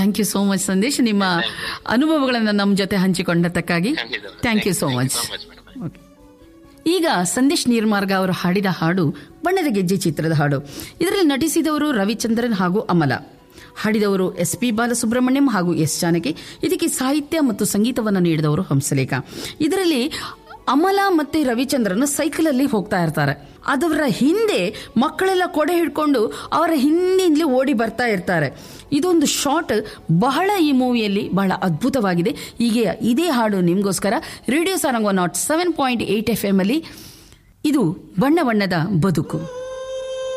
Thank you so much Sandesh ನಿಮ್ಮ ಅನುಭವಗಳನ್ನು ನಮ್ಮ ಜೊತೆ ಹಂಚಿಕೊಂಡದ್ದಕ್ಕಾಗಿ ಖಂಡಿತ. Thank you so Thank you much so much, madam. Okay. ಈಗ ಸಂದೇಶ್ ನೀರ್ಮಾರ್ಗ ಅವರು ಹಾಡಿದ ಹಾಡು ಬಣ್ಣದ ಗೆಜ್ಜೆ ಚಿತ್ರದ ಹಾಡು ಇದರಲ್ಲಿ ನಟಿಸಿದವರು ರವಿಚಂದ್ರನ್ ಹಾಗೂ ಅಮಲ ಹಾಡಿದವರು ಎಸ್ ಪಿ ಬಾಲಸುಬ್ರಹ್ಮಣ್ಯಂ ಹಾಗೂ ಎಸ್ ಜಾನಕಿ ಇದಕ್ಕೆ ಸಾಹಿತ್ಯ ಮತ್ತು ಸಂಗೀತವನ್ನು ನೀಡಿದವರು ಹಂಸಲೇಖ ಇದರಲ್ಲಿ ಅಮಲ ಮತ್ತೆ ರವಿಚಂದ್ರನ್ ಸೈಕಲ್ ಅಲ್ಲಿ ಹೋಗ್ತಾ ಇರ್ತಾರೆ ಅದರ ಹಿಂದೆ ಮಕ್ಕಳೆಲ್ಲ ಕೊಡೆ ಹಿಡ್ಕೊಂಡು ಅವರ ಹಿಂದಿಂದಲೇ ಓಡಿ ಬರ್ತಾ ಇರ್ತಾರೆ ಇದೊಂದು ಶಾಟ್ ಬಹಳ ಈ ಮೂವಿಯಲ್ಲಿ ಬಹಳ ಅದ್ಭುತವಾಗಿದೆ ಹೀಗೆ ಇದೇ ಹಾಡು ನಿಮಗೋಸ್ಕರ radio Sarang one naught seven point eight F M ಅಲ್ಲಿ ಇದು ಬಣ್ಣ ಬಣ್ಣದ ಬದುಕು